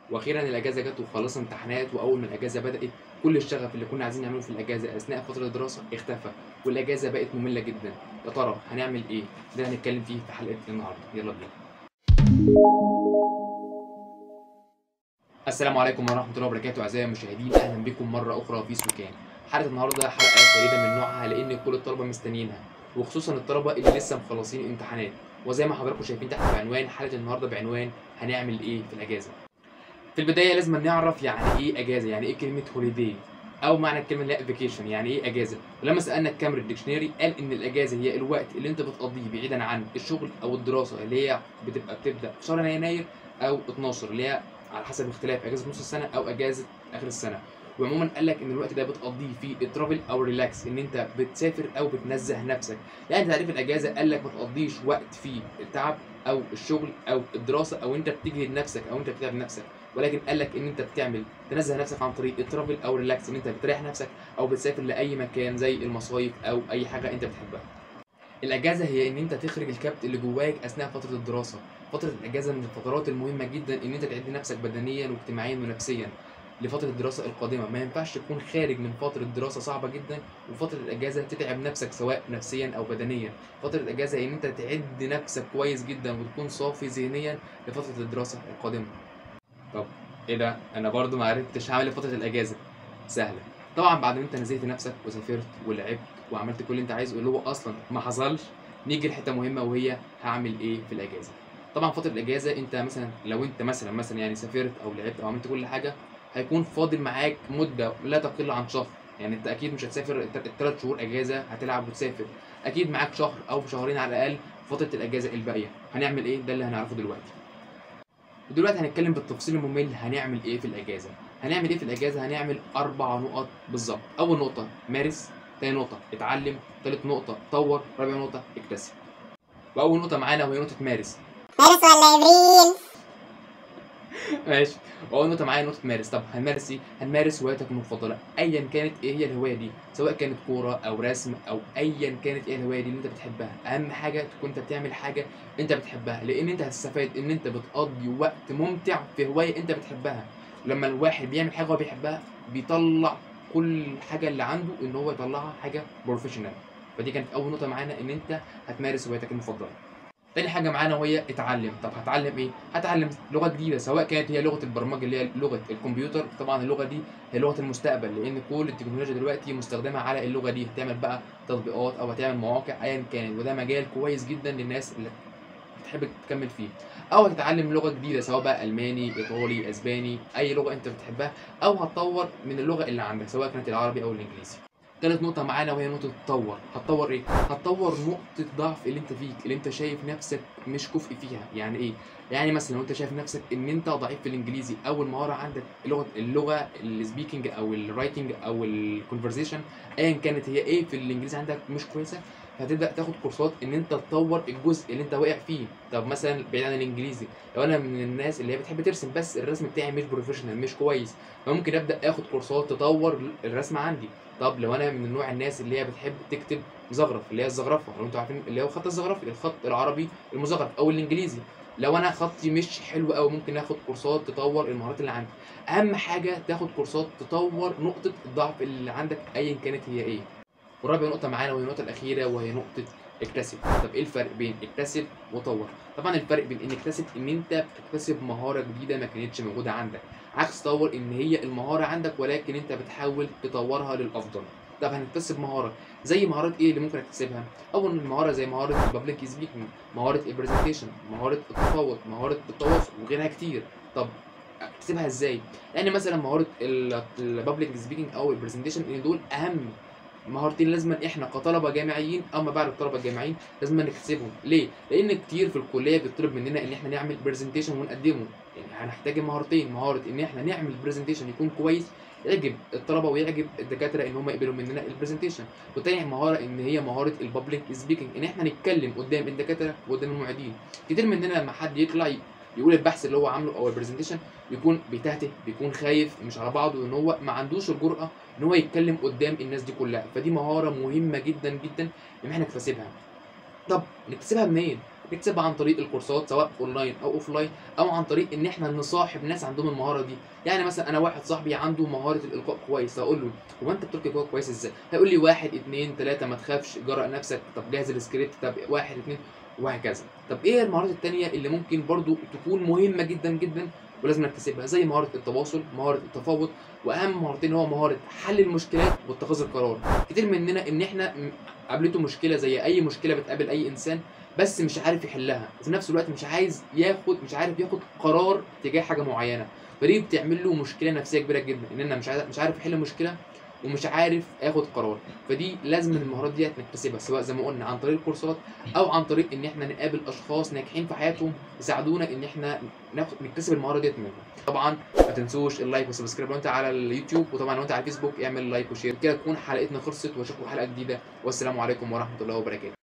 واخيرا الاجازه جت وخلصنا امتحانات واول ما الاجازه بدات كل الشغف اللي كنا عايزين نعمله في الاجازه اثناء فتره الدراسه اختفى والاجازه بقت ممله جدا يا ترى هنعمل ايه ده اللي هنتكلم فيه في حلقه النهارده يلا بينا السلام عليكم ورحمه الله وبركاته اعزائي المشاهدين اهلا بكم مره اخرى في سكان حلقه النهارده حلقه فريده من نوعها لان كل الطلبه مستنيينها وخصوصا الطلبه اللي لسه مخلصين امتحانات وزي ما حضراتكم شايفين تحت العنوان حلقه النهارده بعنوان هنعمل ايه في الاجازه في البدايه لازم نعرف يعني ايه اجازه يعني ايه كلمه هوليداي او معنى الكلمه اللي هي فيكيشن يعني ايه اجازه ولما سالنا الكاميرا ديكشنري قال ان الاجازه هي الوقت اللي انت بتقضيه بعيدا عن الشغل او الدراسه اللي هي بتبقى بتبدا في شهر يناير او 12 اللي هي على حسب اختلاف اجازه نص السنه او اجازه اخر السنه وعموما قال لك ان الوقت ده بتقضيه في الترافل او ريلاكس ان انت بتسافر او بتنزه نفسك يعني تعريف الاجازه قال لك ما تقضيش وقت في التعب او الشغل او الدراسه او انت بتجهد نفسك او انت بتتعب نفسك ولكن قال لك ان انت بتعمل تنزه نفسك عن طريق الترافل او ريلاكس ان انت بتريح نفسك او بتسافر لاي مكان زي المصايف او اي حاجه انت بتحبها الاجازه هي ان انت تخرج الكبت اللي جواك اثناء فتره الدراسه فتره الاجازه من الفترات المهمه جدا ان انت تعد نفسك بدنيا واجتماعيا ونفسيا لفتره الدراسه القادمه ما ينفعش تكون خارج من فتره دراسه صعبه جدا وفتره الاجازه تتعب نفسك سواء نفسيا او بدنيا فتره الاجازه ان انت تعد نفسك كويس جدا وتكون صافي ذهنيا لفتره الدراسه القادمه طب ايه ده انا برضو ما عرفتش هعمل ايه في فتره الاجازه سهله طبعا بعد ما انت نزهت نفسك وسافرت ولعبت وعملت كل اللي انت عايزه اللي هو اصلا ما حصلش نيجي لحته مهمه وهي هعمل ايه في الاجازه طبعا فتره الاجازه انت مثلا لو انت مثلا مثلا يعني سافرت او لعبت او عملت كل حاجه هيكون فاضل معاك مده لا تقل عن شهر يعني انت اكيد مش هتسافر الثلاث شهور اجازه هتلعب وتسافر اكيد معاك شهر او شهرين على الاقل فتره الاجازه الباقيه هنعمل ايه ده اللي هنعرفه دلوقتي ودلوقتي هنتكلم بالتفصيل الممل هنعمل ايه في الاجازه هنعمل ايه في الاجازه هنعمل اربع نقط بالظبط اول نقطه مارس تاني نقطه اتعلم تالت نقطه طور رابع نقطه اكتسب واول نقطه معانا وهي نقطه مارس مارس ولا ابريل ماشي واول نقطه معايا نقطه مارس طب هنمارس ايه هنمارس هوايتك المفضله ايا كانت ايه هي الهوايه دي سواء كانت كوره او رسم او ايا كانت ايه الهوايه دي اللي انت بتحبها اهم حاجه تكون انت بتعمل حاجه انت بتحبها لان انت هتستفاد ان انت بتقضي وقت ممتع في هوايه انت بتحبها لما الواحد بيعمل حاجه هو بيحبها بيطلع كل حاجه اللي عنده ان هو يطلعها حاجه بروفيشنال فدي كانت اول نقطه معانا ان انت هتمارس هوايتك المفضله تاني حاجه معانا وهي اتعلم طب هتعلم ايه هتعلم لغه جديده سواء كانت هي لغه البرمجه اللي هي لغه الكمبيوتر طبعا اللغه دي هي لغه المستقبل لان كل التكنولوجيا دلوقتي مستخدمه على اللغه دي هتعمل بقى تطبيقات او هتعمل مواقع ايا كانت وده مجال كويس جدا للناس اللي بتحب تكمل فيه او هتتعلم لغه جديده سواء بقى الماني ايطالي اسباني اي لغه انت بتحبها او هتطور من اللغه اللي عندك سواء كانت العربي او الانجليزي تالت نقطة معانا وهي نقطة تطور، هتطور ايه؟ هتطور نقطة ضعف اللي انت فيك، اللي انت شايف نفسك مش كفء فيها، يعني ايه؟ يعني مثلا لو انت شايف نفسك ان انت ضعيف في الانجليزي او المهارة عندك اللغة اللغة السبيكنج او الرايتنج او الكونفرزيشن ايا كانت هي ايه في الانجليزي عندك مش كويسة هتبدا تاخد كورسات ان انت تطور الجزء اللي انت واقع فيه طب مثلا بعيد عن الانجليزي لو انا من الناس اللي هي بتحب ترسم بس الرسم بتاعي مش بروفيشنال مش كويس فممكن ابدا اخد كورسات تطور الرسم عندي طب لو انا من نوع الناس اللي هي بتحب تكتب مزخرف اللي هي الزخرفه لو انتوا عارفين اللي هو الخط الزخرفي الخط العربي المزخرف او الانجليزي لو انا خطي مش حلو قوي ممكن اخد كورسات تطور المهارات اللي عندي اهم حاجه تاخد كورسات تطور نقطه الضعف اللي عندك ايا كانت هي ايه ورابع نقطة معانا وهي النقطة الأخيرة وهي نقطة اكتسب، طب إيه الفرق بين اكتسب وطور؟ طبعا الفرق بين إن اكتسب إن أنت بتكتسب مهارة جديدة ما كانتش موجودة عندك، عكس طور إن هي المهارة عندك ولكن أنت بتحاول تطورها للأفضل. طب هنكتسب مهارة زي مهارات إيه اللي ممكن أكتسبها؟ أول مهارة زي مهارة البابليك سبيكنج، مهارة البرزنتيشن، مهارة التفاوض، مهارة التواصل وغيرها كتير. طب اكتسبها ازاي؟ يعني مثلا مهارة البابليك سبيكنج أو البرزنتيشن إن دول أهم مهارتين لازم احنا كطلبه جامعيين او ما بعد الطلبه الجامعيين لازم نكتسبهم ليه لان كتير في الكليه بيطلب مننا ان احنا نعمل برزنتيشن ونقدمه يعني هنحتاج مهارتين مهاره ان احنا نعمل برزنتيشن يكون كويس يعجب الطلبه ويعجب الدكاتره ان هم يقبلوا مننا البرزنتيشن وتاني مهاره ان هي مهاره البابليك سبيكنج ان احنا نتكلم قدام الدكاتره وقدام المعيدين كتير مننا لما حد يطلع يقول البحث اللي هو عامله او البرزنتيشن بيكون بيتهته بيكون خايف مش على بعضه ان هو ما عندوش الجرأه ان هو يتكلم قدام الناس دي كلها فدي مهاره مهمه جدا جدا ان احنا نكتسبها طب نكتسبها منين نكتسبها عن طريق الكورسات سواء اونلاين او اوفلاين او عن طريق ان احنا نصاحب ناس عندهم المهاره دي يعني مثلا انا واحد صاحبي عنده مهاره الالقاء كويس اقول له هو انت بتلقي القاء كويس ازاي هيقول لي واحد اتنين تلاته ما تخافش جرأ نفسك طب جهز السكريبت طب واحد اتنين وهكذا طب ايه المهارات التانية اللي ممكن برضو تكون مهمة جدا جدا ولازم نكتسبها زي مهارة التواصل مهارة التفاوض واهم مهارتين هو مهارة حل المشكلات واتخاذ القرار كتير مننا ان احنا م- قابلته مشكلة زي اي مشكلة بتقابل اي انسان بس مش عارف يحلها وفي نفس الوقت مش عايز ياخد مش عارف ياخد قرار تجاه حاجة معينة فدي بتعمل له مشكلة نفسية كبيرة جدا ان انا مش عارف مش عارف احل مشكلة ومش عارف اخد قرار فدي لازم المهارات ديت نكتسبها سواء زي ما قلنا عن طريق الكورسات او عن طريق ان احنا نقابل اشخاص ناجحين في حياتهم يساعدونا ان احنا ناخد نكتسب المهاره ديت منهم طبعا ما تنسوش اللايك والسبسكرايب لو انت على اليوتيوب وطبعا لو انت على الفيسبوك اعمل لايك وشير كده تكون حلقتنا خلصت واشوفكم حلقه جديده والسلام عليكم ورحمه الله وبركاته